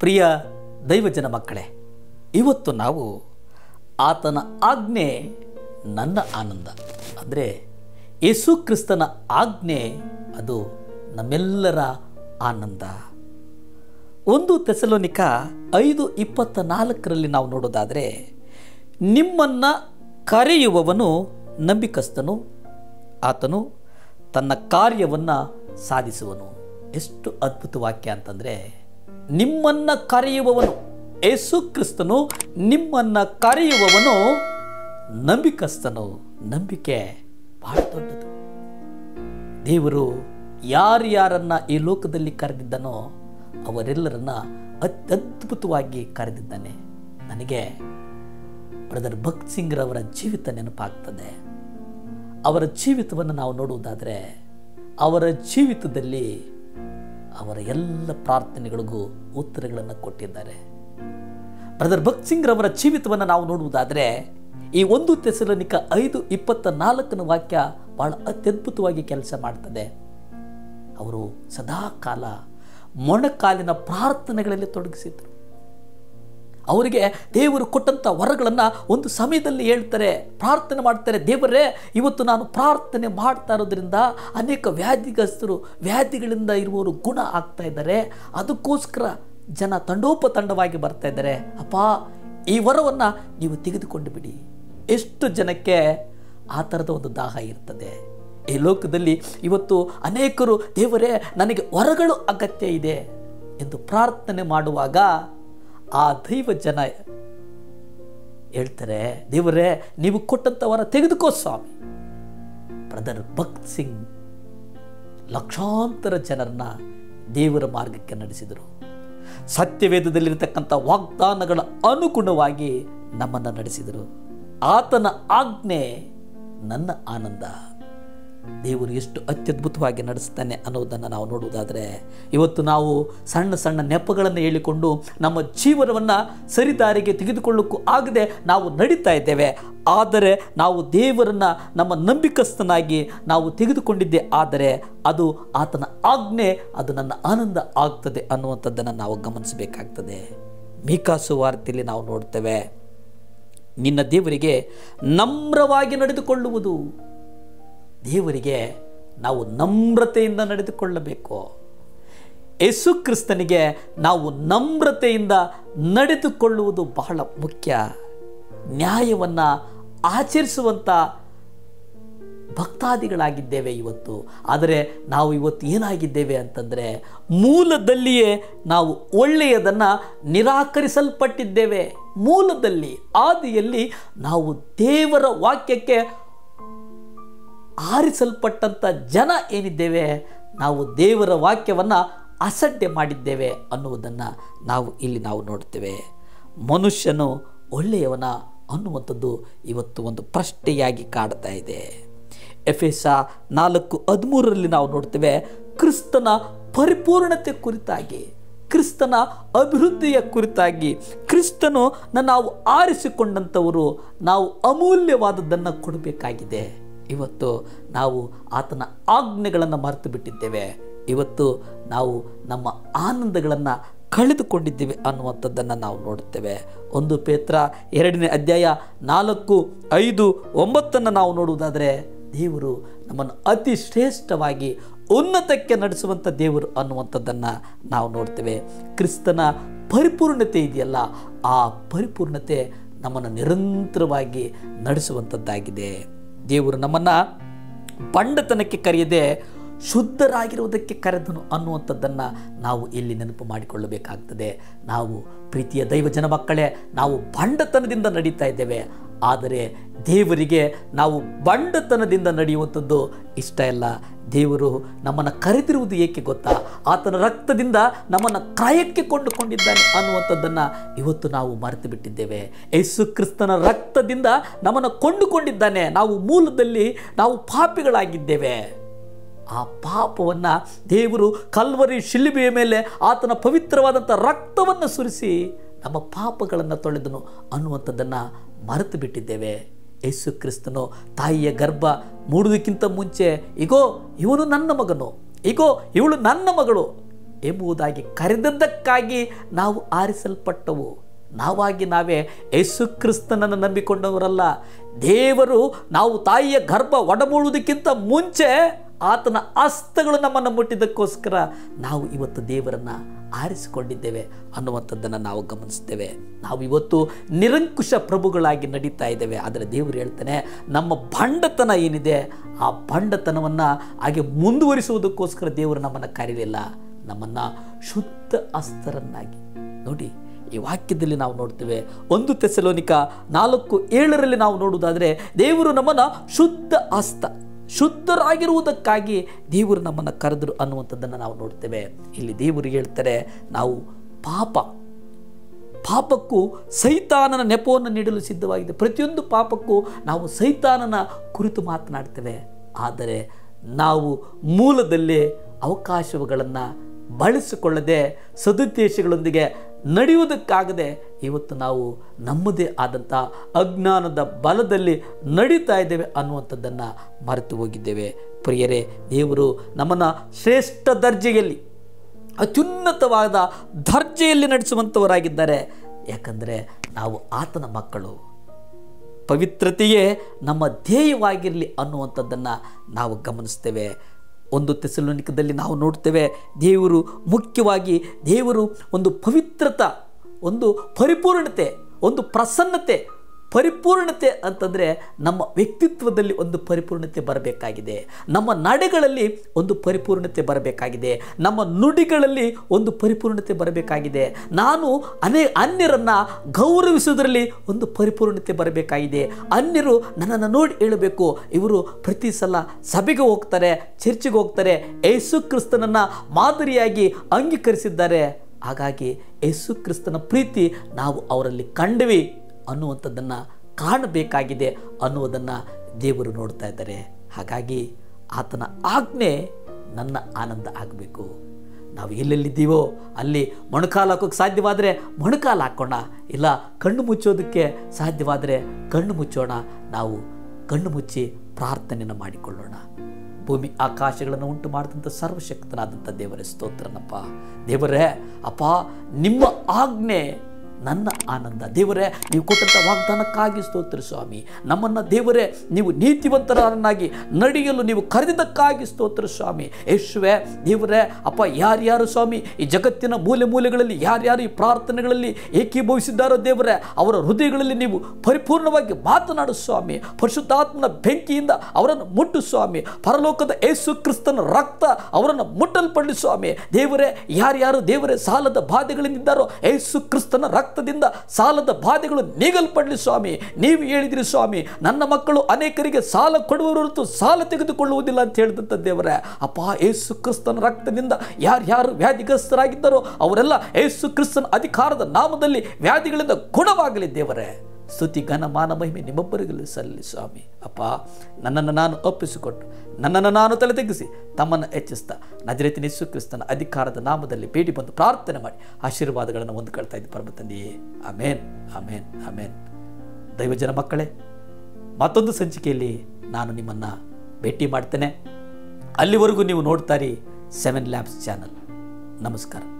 ಪ್ರಿಯ ದೈವಜನ ಮಕ್ಕಳೇ ಇವತ್ತು ನಾವು ಆತನ ಆಜ್ಞೆ ನನ್ನ ಆನಂದ ಅಂದರೆ ಯೇಸು ಕ್ರಿಸ್ತನ ಆಜ್ಞೆ ಅದು ನಮ್ಮೆಲ್ಲರ ಆನಂದ ಒಂದು ತೆಸಲೋನಿಕ ಐದು ಇಪ್ಪತ್ತ ನಾಲ್ಕರಲ್ಲಿ ನಾವು ನೋಡೋದಾದರೆ ನಿಮ್ಮನ್ನು ಕರೆಯುವವನು ನಂಬಿಕಸ್ತನು ಆತನು ತನ್ನ ಕಾರ್ಯವನ್ನು ಸಾಧಿಸುವನು ಎಷ್ಟು ಅದ್ಭುತ ವಾಕ್ಯ ಅಂತಂದರೆ ನಿಮ್ಮನ್ನು ಕರೆಯುವವನು ಯೇಸು ಕ್ರಿಸ್ತನು ನಿಮ್ಮನ್ನು ಕರೆಯುವವನು ನಂಬಿಕಸ್ತನು ನಂಬಿಕೆ ಬಹಳ ದೊಡ್ಡದು ದೇವರು ಯಾರ್ಯಾರನ್ನ ಈ ಲೋಕದಲ್ಲಿ ಕರೆದಿದ್ದನೋ ಅವರೆಲ್ಲರನ್ನ ಅತ್ಯದ್ಭುತವಾಗಿ ಕರೆದಿದ್ದಾನೆ ನನಗೆ ಬ್ರದರ್ ಭಕ್ತ್ ಸಿಂಗ್ರವರ ಜೀವಿತ ನೆನಪಾಗ್ತದೆ ಅವರ ಜೀವಿತವನ್ನು ನಾವು ನೋಡುವುದಾದರೆ ಅವರ ಜೀವಿತದಲ್ಲಿ ಅವರ ಎಲ್ಲ ಪ್ರಾರ್ಥನೆಗಳಿಗೂ ಉತ್ತರಗಳನ್ನು ಕೊಟ್ಟಿದ್ದಾರೆ ಬ್ರದರ್ ಭಕ್ತ್ ಸಿಂಗ್ರವರ ಜೀವಿತವನ್ನು ನಾವು ನೋಡುವುದಾದರೆ ಈ ಒಂದು ತೆಸಲನಿಕ ಐದು ಇಪ್ಪತ್ತ ನಾಲ್ಕನ ವಾಕ್ಯ ಬಹಳ ಅತ್ಯದ್ಭುತವಾಗಿ ಕೆಲಸ ಮಾಡ್ತದೆ ಅವರು ಸದಾ ಕಾಲ ಮೊಣಕಾಲಿನ ಪ್ರಾರ್ಥನೆಗಳಲ್ಲಿ ತೊಡಗಿಸಿದ್ರು ಅವರಿಗೆ ದೇವರು ಕೊಟ್ಟಂಥ ವರಗಳನ್ನು ಒಂದು ಸಮಯದಲ್ಲಿ ಹೇಳ್ತಾರೆ ಪ್ರಾರ್ಥನೆ ಮಾಡ್ತಾರೆ ದೇವರೇ ಇವತ್ತು ನಾನು ಪ್ರಾರ್ಥನೆ ಮಾಡ್ತಾ ಇರೋದ್ರಿಂದ ಅನೇಕ ವ್ಯಾಧಿಗ್ರಸ್ತರು ವ್ಯಾಧಿಗಳಿಂದ ಇರುವವರು ಗುಣ ಆಗ್ತಾ ಇದ್ದಾರೆ ಅದಕ್ಕೋಸ್ಕರ ಜನ ತಂಡೋಪತಂಡವಾಗಿ ಬರ್ತಾ ಇದ್ದಾರೆ ಅಪ್ಪ ಈ ವರವನ್ನು ನೀವು ತೆಗೆದುಕೊಂಡು ಬಿಡಿ ಎಷ್ಟು ಜನಕ್ಕೆ ಆ ಥರದ ಒಂದು ದಾಹ ಇರ್ತದೆ ಈ ಲೋಕದಲ್ಲಿ ಇವತ್ತು ಅನೇಕರು ದೇವರೇ ನನಗೆ ವರಗಳು ಅಗತ್ಯ ಇದೆ ಎಂದು ಪ್ರಾರ್ಥನೆ ಮಾಡುವಾಗ ಆ ದೈವ ಜನ ಹೇಳ್ತಾರೆ ದೇವರೇ ನೀವು ಕೊಟ್ಟಂಥ ವರ ತೆಗೆದುಕೋ ಸ್ವಾಮಿ ಬ್ರದರ್ ಭಕ್ತ್ ಸಿಂಗ್ ಲಕ್ಷಾಂತರ ಜನರನ್ನ ದೇವರ ಮಾರ್ಗಕ್ಕೆ ನಡೆಸಿದರು ಸತ್ಯವೇದದಲ್ಲಿರತಕ್ಕಂಥ ವಾಗ್ದಾನಗಳ ಅನುಗುಣವಾಗಿ ನಮ್ಮನ್ನು ನಡೆಸಿದರು ಆತನ ಆಜ್ಞೆ ನನ್ನ ಆನಂದ ದೇವರು ಎಷ್ಟು ಅತ್ಯದ್ಭುತವಾಗಿ ನಡೆಸ್ತಾನೆ ಅನ್ನೋದನ್ನು ನಾವು ನೋಡುವುದಾದರೆ ಇವತ್ತು ನಾವು ಸಣ್ಣ ಸಣ್ಣ ನೆಪಗಳನ್ನು ಹೇಳಿಕೊಂಡು ನಮ್ಮ ಜೀವನವನ್ನು ಸರಿದಾರಿಗೆ ತೆಗೆದುಕೊಳ್ಳೋಕ್ಕೂ ಆಗದೆ ನಾವು ನಡೀತಾ ಇದ್ದೇವೆ ಆದರೆ ನಾವು ದೇವರನ್ನು ನಮ್ಮ ನಂಬಿಕಸ್ಥನಾಗಿ ನಾವು ತೆಗೆದುಕೊಂಡಿದ್ದೆ ಆದರೆ ಅದು ಆತನ ಆಜ್ಞೆ ಅದು ನನ್ನ ಆನಂದ ಆಗ್ತದೆ ಅನ್ನುವಂಥದ್ದನ್ನು ನಾವು ಗಮನಿಸಬೇಕಾಗ್ತದೆ ಮೀಕಾಸು ವಾರ್ತೆಯಲ್ಲಿ ನಾವು ನೋಡ್ತೇವೆ ನಿನ್ನ ದೇವರಿಗೆ ನಮ್ರವಾಗಿ ನಡೆದುಕೊಳ್ಳುವುದು ದೇವರಿಗೆ ನಾವು ನಮ್ರತೆಯಿಂದ ನಡೆದುಕೊಳ್ಳಬೇಕು ಯೇಸು ಕ್ರಿಸ್ತನಿಗೆ ನಾವು ನಮ್ರತೆಯಿಂದ ನಡೆದುಕೊಳ್ಳುವುದು ಬಹಳ ಮುಖ್ಯ ನ್ಯಾಯವನ್ನು ಆಚರಿಸುವಂಥ ಭಕ್ತಾದಿಗಳಾಗಿದ್ದೇವೆ ಇವತ್ತು ಆದರೆ ನಾವು ಇವತ್ತು ಏನಾಗಿದ್ದೇವೆ ಅಂತಂದರೆ ಮೂಲದಲ್ಲಿಯೇ ನಾವು ಒಳ್ಳೆಯದನ್ನು ನಿರಾಕರಿಸಲ್ಪಟ್ಟಿದ್ದೇವೆ ಮೂಲದಲ್ಲಿ ಆದಿಯಲ್ಲಿ ನಾವು ದೇವರ ವಾಕ್ಯಕ್ಕೆ ಆರಿಸಲ್ಪಟ್ಟಂಥ ಜನ ಏನಿದ್ದೇವೆ ನಾವು ದೇವರ ವಾಕ್ಯವನ್ನು ಅಸಡ್ಡೆ ಮಾಡಿದ್ದೇವೆ ಅನ್ನುವುದನ್ನು ನಾವು ಇಲ್ಲಿ ನಾವು ನೋಡ್ತೇವೆ ಮನುಷ್ಯನು ಒಳ್ಳೆಯವನ ಅನ್ನುವಂಥದ್ದು ಇವತ್ತು ಒಂದು ಪ್ರಶ್ನೆಯಾಗಿ ಕಾಡ್ತಾ ಇದೆ ಎಫ್ ಎಸ್ ನಾಲ್ಕು ಹದಿಮೂರರಲ್ಲಿ ನಾವು ನೋಡ್ತೇವೆ ಕ್ರಿಸ್ತನ ಪರಿಪೂರ್ಣತೆ ಕುರಿತಾಗಿ ಕ್ರಿಸ್ತನ ಅಭಿವೃದ್ಧಿಯ ಕುರಿತಾಗಿ ಕ್ರಿಸ್ತನು ನಾವು ಆರಿಸಿಕೊಂಡಂಥವರು ನಾವು ಅಮೂಲ್ಯವಾದದ್ದನ್ನು ಕೊಡಬೇಕಾಗಿದೆ ಇವತ್ತು ನಾವು ಆತನ ಆಜ್ಞೆಗಳನ್ನು ಮರೆತು ಬಿಟ್ಟಿದ್ದೇವೆ ಇವತ್ತು ನಾವು ನಮ್ಮ ಆನಂದಗಳನ್ನು ಕಳೆದುಕೊಂಡಿದ್ದೇವೆ ಅನ್ನುವಂಥದ್ದನ್ನು ನಾವು ನೋಡುತ್ತೇವೆ ಒಂದು ಪೇತ್ರ ಎರಡನೇ ಅಧ್ಯಾಯ ನಾಲ್ಕು ಐದು ಒಂಬತ್ತನ್ನು ನಾವು ನೋಡುವುದಾದರೆ ದೇವರು ನಮ್ಮನ್ನು ಅತಿ ಶ್ರೇಷ್ಠವಾಗಿ ಉನ್ನತಕ್ಕೆ ನಡೆಸುವಂಥ ದೇವರು ಅನ್ನುವಂಥದ್ದನ್ನು ನಾವು ನೋಡ್ತೇವೆ ಕ್ರಿಸ್ತನ ಪರಿಪೂರ್ಣತೆ ಇದೆಯಲ್ಲ ಆ ಪರಿಪೂರ್ಣತೆ ನಮ್ಮನ್ನು ನಿರಂತರವಾಗಿ ನಡೆಸುವಂಥದ್ದಾಗಿದೆ ದೇವರು ನಮ್ಮನ್ನು ಬಂಡತನಕ್ಕೆ ಕರೆಯದೆ ಶುದ್ಧರಾಗಿರುವುದಕ್ಕೆ ಕರೆದನು ಅನ್ನುವಂಥದ್ದನ್ನು ನಾವು ಇಲ್ಲಿ ನೆನಪು ಮಾಡಿಕೊಳ್ಳಬೇಕಾಗ್ತದೆ ನಾವು ಪ್ರೀತಿಯ ದೈವಜನ ಮಕ್ಕಳೇ ನಾವು ಬಂಡತನದಿಂದ ನಡೀತಾ ಇದ್ದೇವೆ ಆದರೆ ದೇವರಿಗೆ ನಾವು ಬಂಡತನದಿಂದ ನಡೆಯುವಂಥದ್ದು ಇಷ್ಟ ಇಲ್ಲ ದೇವರು ನಮ್ಮನ್ನು ಕರೆದಿರುವುದು ಏಕೆ ಗೊತ್ತಾ ಆತನ ರಕ್ತದಿಂದ ನಮ್ಮನ್ನು ಕ್ರಯಕ್ಕೆ ಕೊಂಡುಕೊಂಡಿದ್ದಾನೆ ಅನ್ನುವಂಥದ್ದನ್ನು ಇವತ್ತು ನಾವು ಮರೆತು ಬಿಟ್ಟಿದ್ದೇವೆ ಯೇಸು ಕ್ರಿಸ್ತನ ರಕ್ತದಿಂದ ನಮ್ಮನ್ನು ಕೊಂಡುಕೊಂಡಿದ್ದಾನೆ ನಾವು ಮೂಲದಲ್ಲಿ ನಾವು ಪಾಪಿಗಳಾಗಿದ್ದೇವೆ ಆ ಪಾಪವನ್ನು ದೇವರು ಕಲ್ವರಿ ಶಿಲುಬೆಯ ಮೇಲೆ ಆತನ ಪವಿತ್ರವಾದಂಥ ರಕ್ತವನ್ನು ಸುರಿಸಿ ನಮ್ಮ ಪಾಪಗಳನ್ನು ತೊಳೆದನು ಅನ್ನುವಂಥದ್ದನ್ನು ಮರೆತು ಬಿಟ್ಟಿದ್ದೇವೆ ಯೇಸು ಕ್ರಿಸ್ತನು ತಾಯಿಯ ಗರ್ಭ ಮೂಡುವುದಕ್ಕಿಂತ ಮುಂಚೆ ಈಗೋ ಇವನು ನನ್ನ ಮಗನು ಈಗೋ ಇವಳು ನನ್ನ ಮಗಳು ಎಂಬುದಾಗಿ ಕರೆದದ್ದಕ್ಕಾಗಿ ನಾವು ಆರಿಸಲ್ಪಟ್ಟವು ನಾವಾಗಿ ನಾವೇ ಯೇಸು ಕ್ರಿಸ್ತನನ್ನು ನಂಬಿಕೊಂಡವರಲ್ಲ ದೇವರು ನಾವು ತಾಯಿಯ ಗರ್ಭ ಒಡಮೂಡುವುದಕ್ಕಿಂತ ಮುಂಚೆ ಆತನ ಹಸ್ತಗಳು ನಮ್ಮನ್ನು ಮುಟ್ಟಿದ್ದಕ್ಕೋಸ್ಕರ ನಾವು ಇವತ್ತು ದೇವರನ್ನು ಆರಿಸಿಕೊಂಡಿದ್ದೇವೆ ಅನ್ನುವಂಥದ್ದನ್ನು ನಾವು ಗಮನಿಸ್ತೇವೆ ನಾವು ಇವತ್ತು ನಿರಂಕುಶ ಪ್ರಭುಗಳಾಗಿ ನಡೀತಾ ಇದ್ದೇವೆ ಆದರೆ ದೇವರು ಹೇಳ್ತಾನೆ ನಮ್ಮ ಭಂಡತನ ಏನಿದೆ ಆ ಭಂಡತನವನ್ನು ಹಾಗೆ ಮುಂದುವರಿಸುವುದಕ್ಕೋಸ್ಕರ ದೇವರು ನಮ್ಮನ್ನು ಕರೀಲಿಲ್ಲ ನಮ್ಮನ್ನು ಶುದ್ಧ ಅಸ್ತರನ್ನಾಗಿ ನೋಡಿ ಈ ವಾಕ್ಯದಲ್ಲಿ ನಾವು ನೋಡ್ತೇವೆ ಒಂದು ತೆಸಲೋನಿಕ ನಾಲ್ಕು ಏಳರಲ್ಲಿ ನಾವು ನೋಡುವುದಾದರೆ ದೇವರು ನಮ್ಮನ್ನು ಶುದ್ಧ ಅಸ್ತ ಶುದ್ಧರಾಗಿರುವುದಕ್ಕಾಗಿ ದೇವರು ನಮ್ಮನ್ನು ಕರೆದರು ಅನ್ನುವಂಥದ್ದನ್ನು ನಾವು ನೋಡ್ತೇವೆ ಇಲ್ಲಿ ದೇವರು ಹೇಳ್ತಾರೆ ನಾವು ಪಾಪ ಪಾಪಕ್ಕೂ ಸೈತಾನನ ನೆಪವನ್ನು ನೀಡಲು ಸಿದ್ಧವಾಗಿದೆ ಪ್ರತಿಯೊಂದು ಪಾಪಕ್ಕೂ ನಾವು ಸೈತಾನನ ಕುರಿತು ಮಾತನಾಡ್ತೇವೆ ಆದರೆ ನಾವು ಮೂಲದಲ್ಲೇ ಅವಕಾಶಗಳನ್ನು ಬಳಸಿಕೊಳ್ಳದೆ ಸದುದ್ದೇಶಗಳೊಂದಿಗೆ ನಡೆಯುವುದಕ್ಕಾಗದೆ ಇವತ್ತು ನಾವು ನಮ್ಮದೇ ಆದಂಥ ಅಜ್ಞಾನದ ಬಲದಲ್ಲಿ ನಡೀತಾ ಇದ್ದೇವೆ ಅನ್ನುವಂಥದ್ದನ್ನು ಮರೆತು ಹೋಗಿದ್ದೇವೆ ಪ್ರಿಯರೇ ದೇವರು ನಮ್ಮನ್ನು ಶ್ರೇಷ್ಠ ದರ್ಜೆಯಲ್ಲಿ ಅತ್ಯುನ್ನತವಾದ ದರ್ಜೆಯಲ್ಲಿ ನಡೆಸುವಂಥವರಾಗಿದ್ದಾರೆ ಯಾಕಂದರೆ ನಾವು ಆತನ ಮಕ್ಕಳು ಪವಿತ್ರತೆಯೇ ನಮ್ಮ ಧ್ಯೇಯವಾಗಿರಲಿ ಅನ್ನುವಂಥದ್ದನ್ನು ನಾವು ಗಮನಿಸ್ತೇವೆ ಒಂದು ತೆಸಲೋನಿಕದಲ್ಲಿ ನಾವು ನೋಡ್ತೇವೆ ದೇವರು ಮುಖ್ಯವಾಗಿ ದೇವರು ಒಂದು ಪವಿತ್ರತ ಒಂದು ಪರಿಪೂರ್ಣತೆ ಒಂದು ಪ್ರಸನ್ನತೆ ಪರಿಪೂರ್ಣತೆ ಅಂತಂದರೆ ನಮ್ಮ ವ್ಯಕ್ತಿತ್ವದಲ್ಲಿ ಒಂದು ಪರಿಪೂರ್ಣತೆ ಬರಬೇಕಾಗಿದೆ ನಮ್ಮ ನಡೆಗಳಲ್ಲಿ ಒಂದು ಪರಿಪೂರ್ಣತೆ ಬರಬೇಕಾಗಿದೆ ನಮ್ಮ ನುಡಿಗಳಲ್ಲಿ ಒಂದು ಪರಿಪೂರ್ಣತೆ ಬರಬೇಕಾಗಿದೆ ನಾನು ಅನೇ ಅನ್ಯರನ್ನು ಗೌರವಿಸುವುದರಲ್ಲಿ ಒಂದು ಪರಿಪೂರ್ಣತೆ ಬರಬೇಕಾಗಿದೆ ಅನ್ಯರು ನನ್ನನ್ನು ನೋಡಿ ಹೇಳಬೇಕು ಇವರು ಪ್ರತಿ ಸಲ ಸಭೆಗೆ ಹೋಗ್ತಾರೆ ಚರ್ಚಿಗೆ ಹೋಗ್ತಾರೆ ಯೇಸು ಕ್ರಿಸ್ತನನ್ನು ಮಾದರಿಯಾಗಿ ಅಂಗೀಕರಿಸಿದ್ದಾರೆ ಹಾಗಾಗಿ ಯೇಸು ಕ್ರಿಸ್ತನ ಪ್ರೀತಿ ನಾವು ಅವರಲ್ಲಿ ಕಂಡ್ವಿ ಅನ್ನುವಂಥದ್ದನ್ನು ಕಾಣಬೇಕಾಗಿದೆ ಅನ್ನುವುದನ್ನು ದೇವರು ನೋಡ್ತಾ ಇದ್ದಾರೆ ಹಾಗಾಗಿ ಆತನ ಆಜ್ಞೆ ನನ್ನ ಆನಂದ ಆಗಬೇಕು ನಾವು ಎಲ್ಲೆಲ್ಲಿದ್ದೀವೋ ಅಲ್ಲಿ ಮೊಣಕಾಲು ಹಾಕೋಕ್ಕೆ ಸಾಧ್ಯವಾದರೆ ಮೊಣಕಾಲು ಹಾಕೋಣ ಇಲ್ಲ ಕಣ್ಣು ಮುಚ್ಚೋದಕ್ಕೆ ಸಾಧ್ಯವಾದರೆ ಕಣ್ಣು ಮುಚ್ಚೋಣ ನಾವು ಕಣ್ಣು ಮುಚ್ಚಿ ಪ್ರಾರ್ಥನೆಯನ್ನು ಮಾಡಿಕೊಳ್ಳೋಣ ಭೂಮಿ ಆಕಾಶಗಳನ್ನು ಉಂಟು ಮಾಡಿದಂಥ ಸರ್ವಶಕ್ತನಾದಂಥ ದೇವರೇ ಸ್ತೋತ್ರನಪ್ಪ ದೇವರೇ ಅಪ್ಪ ನಿಮ್ಮ ಆಜ್ಞೆ ನನ್ನ ಆನಂದ ದೇವರೇ ನೀವು ಕೊಟ್ಟಂಥ ವಾಗ್ದಾನಕ್ಕಾಗಿ ಸ್ತೋತ್ರ ಸ್ವಾಮಿ ನಮ್ಮನ್ನು ದೇವರೇ ನೀವು ನೀತಿವಂತರನ್ನಾಗಿ ನಡೆಯಲು ನೀವು ಕರೆದಿದ್ದಕ್ಕಾಗಿ ಸ್ತೋತ್ರ ಸ್ವಾಮಿ ಯೇಸುವೆ ದೇವರೇ ಅಪ್ಪ ಯಾರ್ಯಾರು ಸ್ವಾಮಿ ಈ ಜಗತ್ತಿನ ಮೂಲೆ ಮೂಲೆಗಳಲ್ಲಿ ಯಾರ್ಯಾರು ಈ ಪ್ರಾರ್ಥನೆಗಳಲ್ಲಿ ಏಕೀಭವಿಸಿದ್ದಾರೋ ದೇವರೇ ಅವರ ಹೃದಯಗಳಲ್ಲಿ ನೀವು ಪರಿಪೂರ್ಣವಾಗಿ ಮಾತನಾಡು ಸ್ವಾಮಿ ಪರಿಶುದ್ಧಾತ್ಮನ ಬೆಂಕಿಯಿಂದ ಅವರನ್ನು ಮುಟ್ಟು ಸ್ವಾಮಿ ಪರಲೋಕದ ಯೇಸು ಕ್ರಿಸ್ತನ ರಕ್ತ ಅವರನ್ನು ಮುಟ್ಟಲ್ಪಡಲಿ ಸ್ವಾಮಿ ದೇವರೇ ಯಾರ್ಯಾರು ದೇವರೇ ಸಾಲದ ಬಾಧೆಗಳಿಂದಿದ್ದಾರೋ ಯೇಸು ಕ್ರಿಸ್ತನ ರಕ್ತದಿಂದ ಸಾಲದ ಬಾಧೆಗಳು ನೀಗಲ್ಪಡಲಿ ಸ್ವಾಮಿ ನೀವು ಹೇಳಿದಿರಿ ಸ್ವಾಮಿ ನನ್ನ ಮಕ್ಕಳು ಅನೇಕರಿಗೆ ಸಾಲ ಕೊಡುವ ಹೊರತು ಸಾಲ ತೆಗೆದುಕೊಳ್ಳುವುದಿಲ್ಲ ಅಂತ ಹೇಳಿದಂಥ ದೇವರೇ ಅಪ್ಪ ಏಸು ಕ್ರಿಸ್ತನ ರಕ್ತದಿಂದ ಯಾರ್ಯಾರು ವ್ಯಾಧಿಗ್ರಸ್ತರಾಗಿದ್ದಾರೋ ಅವರೆಲ್ಲ ಏಸು ಕ್ರಿಸ್ತನ ಅಧಿಕಾರದ ನಾಮದಲ್ಲಿ ವ್ಯಾಧಿಗಳಿಂದ ಗುಣವಾಗಲಿ ದೇವರೇ ಸ್ತುತಿ ಘನ ಮಾನ ಮಹಿಮೆ ನಿಮ್ಮೊಬ್ಬರಿಗಲ್ಲಿ ಸಲ್ಲಿ ಸ್ವಾಮಿ ಅಪ್ಪ ನನ್ನನ್ನು ನಾನು ಒಪ್ಪಿಸಿಕೊಟ್ಟು ನನ್ನನ್ನು ನಾನು ತಲೆ ತೆಗೆಸಿ ತಮ್ಮನ್ನು ಹೆಚ್ಚಿಸ್ತಾ ನಜರೇತಿ ಯೇಸು ಕ್ರಿಸ್ತನ ಅಧಿಕಾರದ ನಾಮದಲ್ಲಿ ಬೇಡಿ ಬಂದು ಪ್ರಾರ್ಥನೆ ಮಾಡಿ ಆಶೀರ್ವಾದಗಳನ್ನು ಹೊಂದ್ಕೊಳ್ತಾ ಇದ್ದ ಪರಮ ತಂದೆಯೇ ಅಮೇನ್ ಅಮೇನ್ ಅಮೇನ್ ದೈವಜನ ಮಕ್ಕಳೇ ಮತ್ತೊಂದು ಸಂಚಿಕೆಯಲ್ಲಿ ನಾನು ನಿಮ್ಮನ್ನು ಭೇಟಿ ಮಾಡ್ತೇನೆ ಅಲ್ಲಿವರೆಗೂ ನೀವು ನೋಡ್ತಾರಿ ಸೆವೆನ್ ಲ್ಯಾಬ್ಸ್ ಚಾನಲ್ ನಮಸ್ಕಾರ